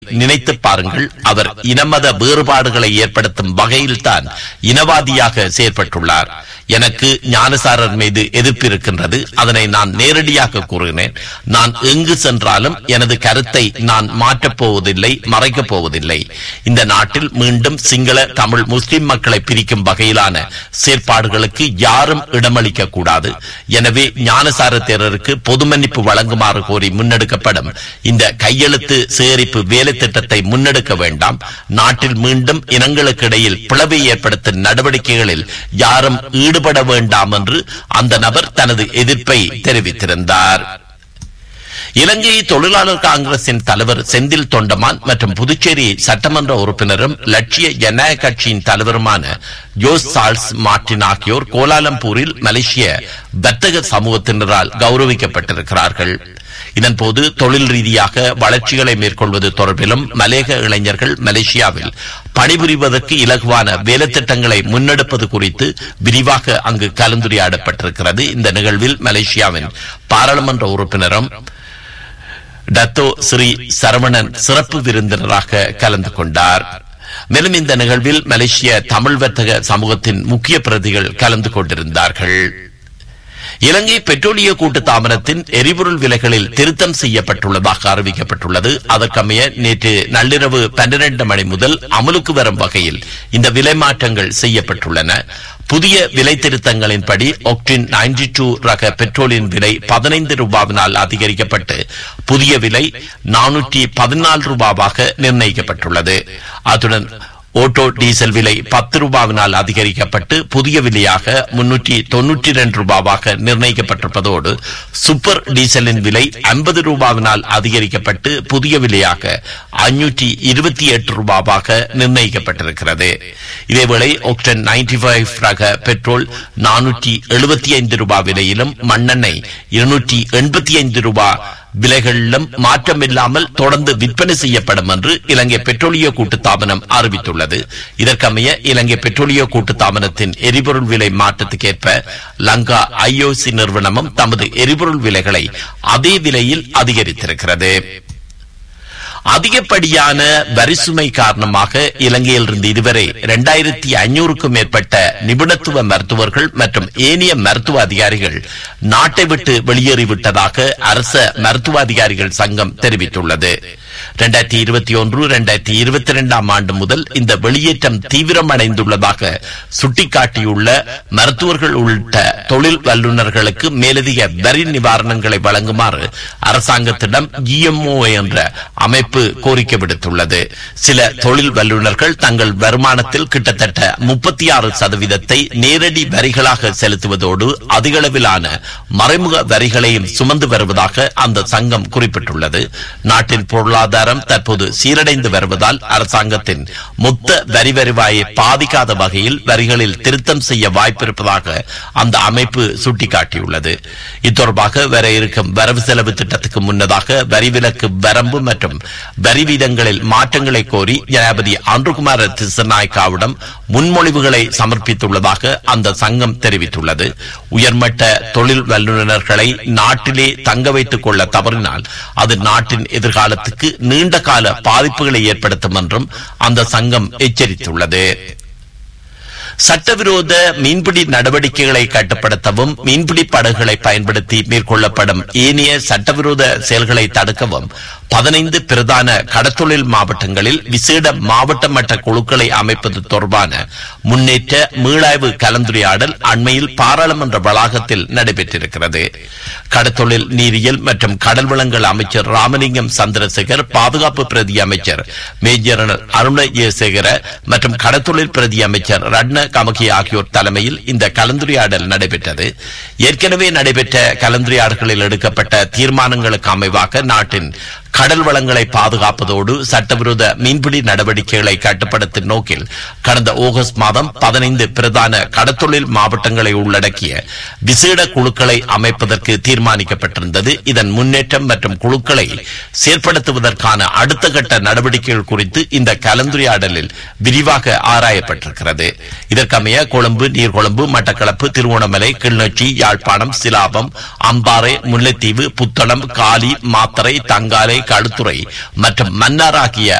நினைத்து பாருங்கள் அவர் இனமத வேறுபாடுகளை ஏற்படுத்தும் வகையில்தான் இனவாதியாக செயற்பட்டுள்ளார் எனக்கு ஞானசாரர் மீது எதிர்ப்பு இருக்கின்றது அதனை நான் நேரடியாக கூறுகிறேன் நான் எங்கு சென்றாலும் எனது கருத்தை நான் மாற்றப் போவதில்லை மறைக்கப் போவதில்லை இந்த நாட்டில் மீண்டும் சிங்கள தமிழ் முஸ்லிம் மக்களை பிரிக்கும் வகையிலான செயற்பாடுகளுக்கு யாரும் இடமளிக்க கூடாது எனவே ஞானசார தேரருக்கு பொது மன்னிப்பு வழங்குமாறு கோரி முன்னெடுக்கப்படும் இந்த கையெழுத்து சேகரிப்பு வேலை திட்டத்தை முன்னெடுக்க வேண்டாம் நாட்டில் மீண்டும் இனங்களுக்கு இடையில் பிளவை ஏற்படுத்தும் நடவடிக்கைகளில் யாரும் ஈடுபட வேண்டாம் என்று அந்த நபர் தனது எதிர்ப்பை தெரிவித்திருந்தார் இலங்கை தொழிலாளர் காங்கிரசின் தலைவர் செந்தில் தொண்டமான் மற்றும் புதுச்சேரி சட்டமன்ற உறுப்பினரும் லட்சிய ஜனநாயக கட்சியின் தலைவருமான ஜோஸ் சார்ல்ஸ் மார்டின் ஆகியோர் கோலாலம்பூரில் மலேசிய வர்த்தக சமூகத்தினரால் கௌரவிக்கப்பட்டிருக்கிறார்கள் இதன்போது தொழில் ரீதியாக வளர்ச்சிகளை மேற்கொள்வது தொடர்பிலும் மலேக இளைஞர்கள் மலேசியாவில் பணிபுரிவதற்கு இலகுவான வேலைத்திட்டங்களை முன்னெடுப்பது குறித்து விரிவாக அங்கு கலந்துரையாடப்பட்டிருக்கிறது இந்த நிகழ்வில் மலேசியாவின் பாராளுமன்ற உறுப்பினரும் டத்தோ ஸ்ரீ சரவணன் சிறப்பு விருந்தினராக கலந்து கொண்டார் மேலும் இந்த நிகழ்வில் மலேசிய தமிழ் வர்த்தக சமூகத்தின் முக்கிய பிரதிகள் கலந்து கொண்டிருந்தார்கள் இலங்கை பெட்ரோலிய கூட்டு தாமரத்தின் எரிபொருள் விலைகளில் திருத்தம் செய்யப்பட்டுள்ளதாக அறிவிக்கப்பட்டுள்ளது அதற்கமைய நேற்று நள்ளிரவு பன்னிரண்டு மணி முதல் அமலுக்கு வரும் வகையில் இந்த விலை மாற்றங்கள் செய்யப்பட்டுள்ளன புதிய விலை திருத்தங்களின்படி ஒக்டின் நைன்டி டூ ரக பெட்ரோலின் விலை பதினைந்து ரூபாவினால் அதிகரிக்கப்பட்டு புதிய விலை நானூற்றி பதினாலு ரூபாவாக நிர்ணயிக்கப்பட்டுள்ளது அத்துடன் ஓட்டோ டீசல் விலை பத்து ரூபாவினால் அதிகரிக்கப்பட்டு புதிய விலையாக முன்னூற்றி தொன்னூற்றி இரண்டு ரூபாவாக நிர்ணயிக்கப்பட்டிருப்பதோடு சூப்பர் டீசலின் விலை ஐம்பது ரூபாவினால் அதிகரிக்கப்பட்டு புதிய விலையாக ஐநூற்றி இருபத்தி எட்டு ரூபாவாக நிர்ணயிக்கப்பட்டிருக்கிறது இதேவேளை ஒக்டன் நைன்டி ஃபைவ் ரக பெட்ரோல் நானூற்றி எழுபத்தி ஐந்து ரூபாய் விலையிலும் மண்ணெண்ணெய் இருநூற்றி எண்பத்தி ஐந்து ரூபாய் விலைகளிலும் மாற்றமில்லாமல் தொடர்ந்து விற்பனை செய்யப்படும் என்று இலங்கை பெட்ரோலிய கூட்டுத்தாபனம் அறிவித்துள்ளது இதற்கமைய இலங்கை பெட்ரோலிய கூட்டுத்தாபனத்தின் எரிபொருள் விலை மாற்றத்துக்கேற்ப லங்கா ஐஓசி நிறுவனமும் தமது எரிபொருள் விலைகளை அதே விலையில் அதிகரித்திருக்கிறது அதிகப்படியான வரிசுமை காரணமாக இலங்கையிலிருந்து இதுவரை இரண்டாயிரத்தி ஐநூறுக்கும் மேற்பட்ட நிபுணத்துவ மருத்துவர்கள் மற்றும் ஏனைய மருத்துவ அதிகாரிகள் நாட்டை விட்டு வெளியேறிவிட்டதாக அரச மருத்துவ அதிகாரிகள் சங்கம் தெரிவித்துள்ளது இரண்டாயிரத்தி இருபத்தி ஒன்று இரண்டாயிரத்தி இருபத்தி இரண்டாம் ஆண்டு முதல் இந்த வெளியேற்றம் தீவிரமடைந்துள்ளதாக சுட்டிக்காட்டியுள்ள மருத்துவர்கள் உள்ளிட்ட தொழில் வல்லுநர்களுக்கு மேலதிக வரி நிவாரணங்களை வழங்குமாறு அரசாங்கத்திடம் ஜிஎம்ஓ என்ற அமைப்பு கோரிக்கை விடுத்துள்ளது சில தொழில் வல்லுநர்கள் தங்கள் வருமானத்தில் கிட்டத்தட்ட முப்பத்தி ஆறு சதவீதத்தை நேரடி வரிகளாக செலுத்துவதோடு அதிகளவிலான மறைமுக வரிகளையும் சுமந்து வருவதாக அந்த சங்கம் குறிப்பிட்டுள்ளது நாட்டின் பொருளாதாரம் தற்போது சீரடைந்து வருவதால் அரசாங்கத்தின் மொத்த வரி வருவாயை பாதிக்காத வகையில் வரிகளில் திருத்தம் செய்ய வாய்ப்பிருப்பதாக அந்த அமைப்பு சுட்டிக்காட்டியுள்ளது இத்தொடர்பாக வர இருக்கும் வரவு செலவு திட்டத்துக்கு முன்னதாக வரி விலக்கு வரம்பு மற்றும் வரி வீதங்களில் மாற்றங்களை கோரி ஜனாபதி அன்றுகுமார திசநாயக்காவிடம் முன்மொழிவுகளை சமர்ப்பித்துள்ளதாக அந்த சங்கம் தெரிவித்துள்ளது உயர்மட்ட தொழில் வல்லுநர்களை நாட்டிலே தங்க வைத்துக் கொள்ள தவறினால் அது நாட்டின் எதிர்காலத்துக்கு நீண்ட கால பாதிப்புகளை ஏற்படுத்தும் என்றும் அந்த சங்கம் எச்சரித்துள்ளது சட்டவிரோத மீன்பிடி நடவடிக்கைகளை கட்டுப்படுத்தவும் மீன்பிடி படகுகளை பயன்படுத்தி மேற்கொள்ளப்படும் ஏனைய சட்டவிரோத செயல்களை தடுக்கவும் பதினைந்து பிரதான கடத்தொழில் மாவட்டங்களில் விசேட மாவட்ட மட்ட குழுக்களை அமைப்பது தொடர்பான முன்னேற்ற மீளாய்வு கலந்துரையாடல் அண்மையில் பாராளுமன்ற வளாகத்தில் நடைபெற்றிருக்கிறது கடத்தொழில் நீரியல் மற்றும் கடல் வளங்கள் அமைச்சர் ராமலிங்கம் சந்திரசேகர் பாதுகாப்பு பிரதி அமைச்சர் மேஜர் அருண ஜெயசேகர மற்றும் கடத்தொழில் பிரதி அமைச்சர் ரட்ன கமகி ஆகியோர் தலைமையில் இந்த கலந்துரையாடல் நடைபெற்றது ஏற்கனவே நடைபெற்ற கலந்துரையாடல்களில் எடுக்கப்பட்ட தீர்மானங்களுக்கு அமைவாக நாட்டின் கடல் வளங்களை பாதுகாப்பதோடு சட்டவிரோத மீன்பிடி நடவடிக்கைகளை கட்டுப்படுத்தும் நோக்கில் கடந்த ஆகஸ்ட் மாதம் பதினைந்து பிரதான கடத்தொழில் மாவட்டங்களை உள்ளடக்கிய விசேட குழுக்களை அமைப்பதற்கு தீர்மானிக்கப்பட்டிருந்தது இதன் முன்னேற்றம் மற்றும் குழுக்களை செயற்படுத்துவதற்கான அடுத்த கட்ட நடவடிக்கைகள் குறித்து இந்த கலந்துரையாடலில் விரிவாக ஆராயப்பட்டிருக்கிறது இதற்கமைய கொழும்பு நீர்கொழும்பு மட்டக்களப்பு திருவோணமலை கிளிநொச்சி யாழ்ப்பாணம் சிலாபம் அம்பாறை முல்லைத்தீவு புத்தளம் காலி மாத்தறை தங்காலை களுத்துறை மற்றும் மன்னார் ஆகிய